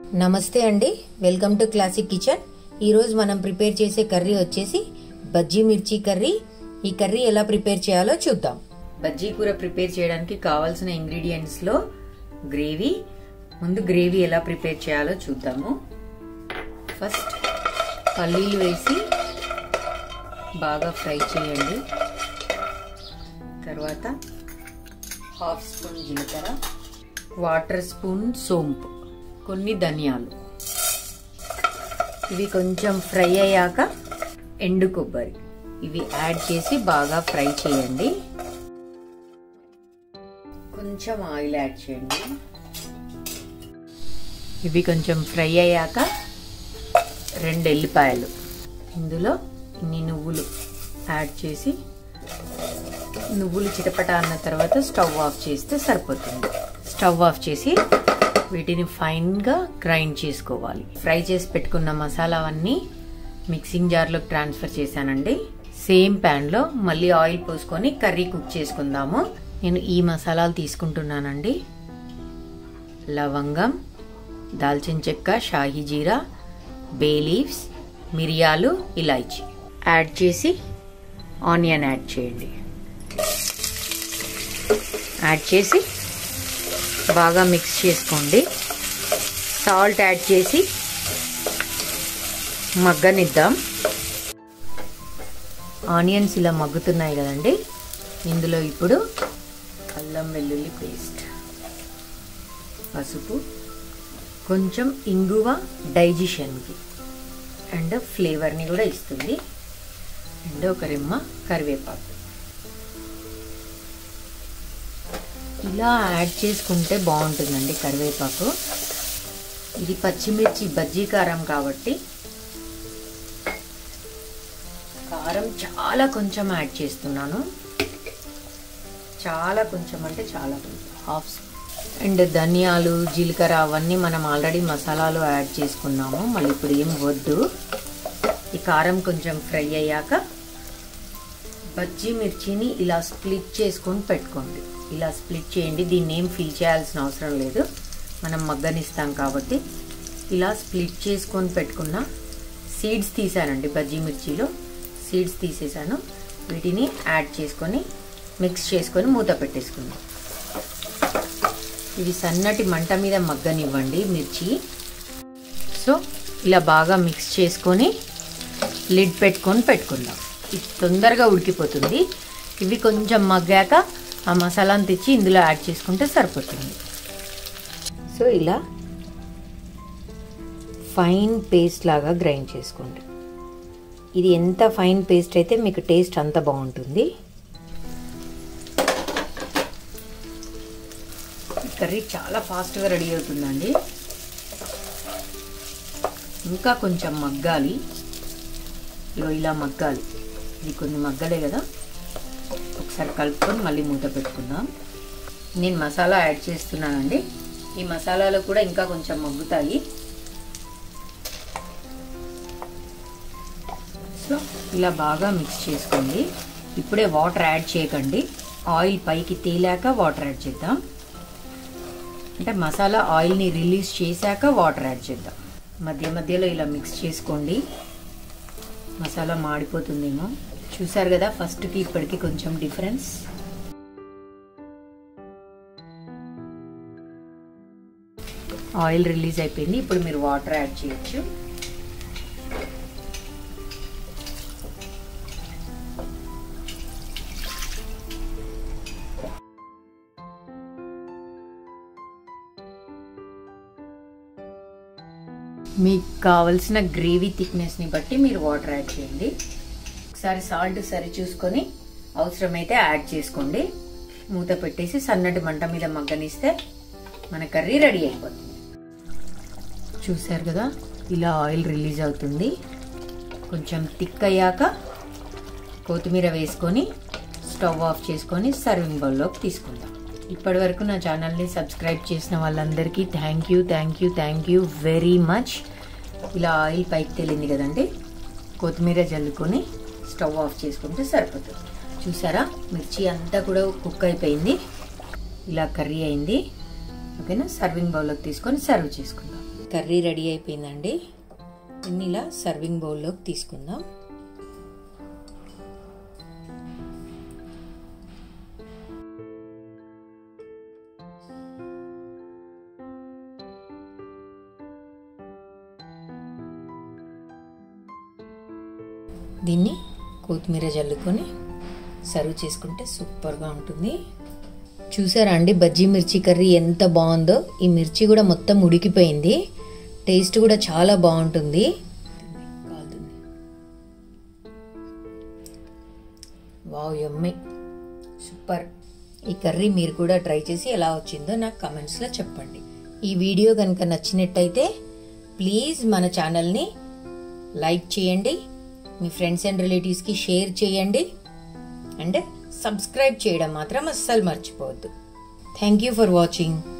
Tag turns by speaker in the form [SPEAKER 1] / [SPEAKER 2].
[SPEAKER 1] నమస్తే అండి welcome to classic kitchen ఈరోజు మనం ప్రిపేర్ చేసే కర్రీ వచ్చేసి బజ్జీ మిర్చి కర్రీ ఈ కర్రీ ఎలా ప్రిపేర్ చేయాలో చూద్దాం బజ్జీ కూర ప్రిపేర్ చేయడానికి కావాల్సిన ఇంగ్రీడియంట్స్ లో గ్రేవీ ముందు గ్రేవీ ఎలా ప్రిపేర్ చేయాలో చూద్దాము ఫస్ట్ పల్లీలు వేసి బాగా ఫ్రై చేయండి తర్వాత హాఫ్ స్పూన్ జీలకర్ర వాటర్ స్పూన్ సోంపు కొన్ని ధనియాలు ఇవి కొంచెం ఫ్రై అయ్యాక ఎండు కొబ్బరి ఇవి యాడ్ చేసి బాగా ఫ్రై చేయండి కొంచెం ఆయిల్ యాడ్ చేయండి ఇవి కొంచెం ఫ్రై అయ్యాక రెండు ఎల్లిపాయలు ఇందులో ఇన్ని నువ్వులు యాడ్ చేసి నువ్వులు చిటపట అన్న తర్వాత స్టవ్ ఆఫ్ చేస్తే సరిపోతుంది స్టవ్ ఆఫ్ చేసి వీటిని ఫైన్గా గ్రైండ్ చేసుకోవాలి ఫ్రై చేసి పెట్టుకున్న మసాలావన్నీ మిక్సింగ్ జార్లోకి ట్రాన్స్ఫర్ చేశానండి సేమ్ ప్యాన్లో మళ్ళీ ఆయిల్ పోసుకొని కర్రీ కుక్ చేసుకుందాము నేను ఈ మసాలాలు తీసుకుంటున్నానండి లవంగం దాల్చిన చెక్క షాహీ జీరా బే లీవ్స్ మిరియాలు ఇలాచి యాడ్ చేసి ఆనియన్ యాడ్ చేయండి యాడ్ చేసి బాగా మిక్స్ చేసుకోండి సాల్ట్ యాడ్ చేసి మగ్గనిద్దాం ఆనియన్స్ ఇలా మగ్గుతున్నాయి కదండి ఇందులో ఇప్పుడు అల్లం వెల్లుల్లి పేస్ట్ పసుపు కొంచెం ఇంగువ డైజెషన్కి అండ్ ఫ్లేవర్ని కూడా ఇస్తుంది అండ్ ఒక రెమ్మ కరివేపాకు ఇలా యాడ్ చేసుకుంటే బాగుంటుందండి కరివేపాకు ఇది పచ్చిమిర్చి బజ్జీ కారం కాబట్టి కారం చాలా కొంచెం యాడ్ చేస్తున్నాను చాలా కొంచెం అంటే చాలా కొంచెం హాఫ్ అండ్ ధనియాలు జీలకర్ర అవన్నీ మనం ఆల్రెడీ మసాలాలు యాడ్ చేసుకున్నాము మళ్ళీ ఇప్పుడు ఏం వద్దు ఈ కారం కొంచెం ఫ్రై అయ్యాక బజ్జీ మిర్చిని ఇలా స్ప్లిట్ చేసుకొని పెట్టుకోండి ఇలా స్ప్లిట్ చేయండి దీన్ని ఏం ఫిల్ చేయాల్సిన అవసరం లేదు మనం మగ్గనిస్తాం కాబట్టి ఇలా స్ప్లిట్ చేసుకొని పెట్టుకున్న సీడ్స్ తీసానండి బజ్జీ మిర్చిలో సీడ్స్ తీసేసాను వీటిని యాడ్ చేసుకొని మిక్స్ చేసుకొని మూత పెట్టేసుకుందాం ఇవి సన్నటి మంట మీద మగ్గనివ్వండి మిర్చి సో ఇలా బాగా మిక్స్ చేసుకొని లిడ్ పెట్టుకొని పెట్టుకుందాం ఇది తొందరగా ఉడికిపోతుంది ఇవి కొంచెం మగ్గాక ఆ మసాలాను తెచ్చి ఇందులో యాడ్ చేసుకుంటే సరిపోతుంది సో ఇలా ఫైన్ పేస్ట్ లాగా గ్రైండ్ చేసుకోండి ఇది ఎంత ఫైన్ పేస్ట్ అయితే మీకు టేస్ట్ అంత బాగుంటుంది కర్రీ చాలా ఫాస్ట్గా రెడీ అవుతుందండి ఇంకా కొంచెం మగ్గాలి ఇగో ఇలా మగ్గాలి ఇది కొన్ని మగ్గలే కదా ఒకసారి కలుపుకొని మళ్ళీ మూత పెట్టుకుందాం నేను మసాలా యాడ్ చేస్తున్నానండి ఈ మసాలాలో కూడా ఇంకా కొంచెం మగ్గుతాయి సో ఇలా బాగా మిక్స్ చేసుకోండి ఇప్పుడే వాటర్ యాడ్ చేయకండి ఆయిల్ పైకి తేలాక వాటర్ యాడ్ చేద్దాం అంటే మసాలా ఆయిల్ని రిలీజ్ చేశాక వాటర్ యాడ్ చేద్దాం మధ్య మధ్యలో ఇలా మిక్స్ చేసుకోండి మసాలా మాడిపోతుందేమో చూసారు కదా ఫస్ట్కి ఇప్పటికి కొంచెం డిఫరెన్స్ ఆయిల్ రిలీజ్ అయిపోయింది ఇప్పుడు మీరు వాటర్ యాడ్ చేయొచ్చు మీకు కావలసిన గ్రేవీ థిక్నెస్ని బట్టి మీరు వాటర్ యాడ్ చేయండి ఒకసారి సాల్ట్ సరి చూసుకొని అవసరమైతే యాడ్ చేసుకోండి మూత పెట్టేసి సన్నటి మంట మీద మగ్గనిస్తే మన కర్రీ రెడీ అయిపోతుంది చూసారు కదా ఇలా ఆయిల్ రిలీజ్ అవుతుంది కొంచెం థిక్ అయ్యాక కొత్తిమీర వేసుకొని స్టవ్ ఆఫ్ చేసుకొని సర్వింగ్ బౌల్లోకి తీసుకుందాం ఇప్పటి వరకు నా ఛానల్ని సబ్స్క్రైబ్ చేసిన వాళ్ళందరికీ thank you thank you thank you very much ఇలా ఆయిల్ పైకి తెలింది కదండి కొత్తిమీర జల్లుకొని స్టవ్ ఆఫ్ చేసుకుంటే సరిపోతుంది చూసారా మిర్చి అంతా కూడా కుక్ అయిపోయింది ఇలా కర్రీ అయింది ఓకేనా సర్వింగ్ బౌల్లోకి తీసుకొని సర్వ్ చేసుకుందాం కర్రీ రెడీ అయిపోయిందండి దీన్ని ఇలా సర్వింగ్ బౌల్లోకి తీసుకుందాం దీన్ని కొత్తిమీర జల్లుకొని సర్వ్ చేసుకుంటే సూపర్గా ఉంటుంది చూసారా అండి బజ్జీ మిర్చి కర్రీ ఎంత బాగుందో ఈ మిర్చి కూడా మొత్తం ఉడికిపోయింది టేస్ట్ కూడా చాలా బాగుంటుంది వావ్ యమ్మి సూపర్ ఈ కర్రీ మీరు కూడా ట్రై చేసి ఎలా వచ్చిందో నాకు కమెంట్స్లో చెప్పండి ఈ వీడియో కనుక నచ్చినట్టయితే ప్లీజ్ మన ఛానల్ని లైక్ చేయండి మీ ఫ్రెండ్స్ అండ్ రిలేటివ్స్కి షేర్ చేయండి అండ్ సబ్స్క్రైబ్ చేయడం మాత్రం అస్సలు మర్చిపోవద్దు థ్యాంక్ యూ ఫర్ వాచింగ్